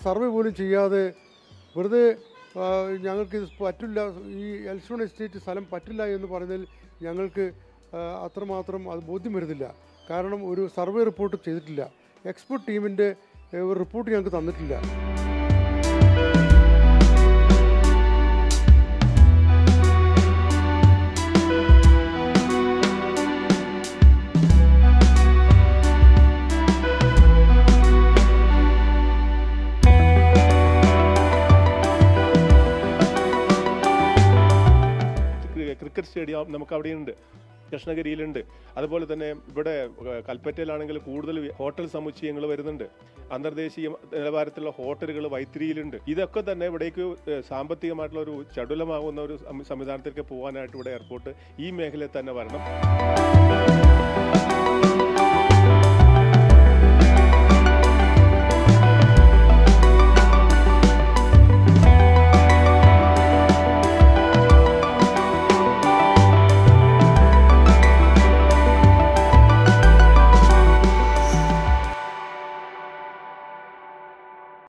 survey പോലും ചെയ്യാതെ വെറുതെ ആ, ഞങ്ങൾക്ക് ഇത് പറ്റില്ല ഈ എൽസ്റ്റോൺ എസ്റ്റേറ്റ് സ്ഥലം പറ്റില്ല എന്ന് പറഞ്ഞതിൽ ഞങ്ങൾക്ക് ആ, അത്രമാത്രം അത് ബോധ്യം വരുന്നില്ല കാരണം ഒരു സർവേ റിപ്പോർട്ട് ചെയ്തിട്ടില്ല എക്സ്പെർട്ട് ടീമിൻ്റെ ഒരു റിപ്പോർട്ട് ഞങ്ങൾക്ക് തന്നിട്ടില്ല ക്രി- ക്രിക്കറ്റ് സ്റ്റേഡിയം നമുക്ക് അവിടെയുണ്ട് കൃഷ്ണഗിരിയിലുണ്ട് അതുപോലെ തന്നെ ഇവിടെ ഏഹ്, കൽപ്പറ്റയിലാണെങ്കിൽ കൂടുതൽ ഹോട്ടൽ സമുച്ചയങ്ങൾ വരുന്നുണ്ട് അന്തർദേശീയ നിലവാരത്തിലുള്ള ഹോട്ടലുകൾ വൈത്തിരിയിലുണ്ട് ഇതൊക്കെ തന്നെ ഇവിടേക്ക് ഏഹ്, സാമ്പത്തികമായിട്ടുള്ള ഒരു ചടുലമാകുന്ന ഒരു സം- സംവിധാനത്തിലേക്ക് പോകാനായിട്ട് ഇവിടെ എയർപോർട്ട് ഈ മേഖലയിൽ തന്നെ വരണം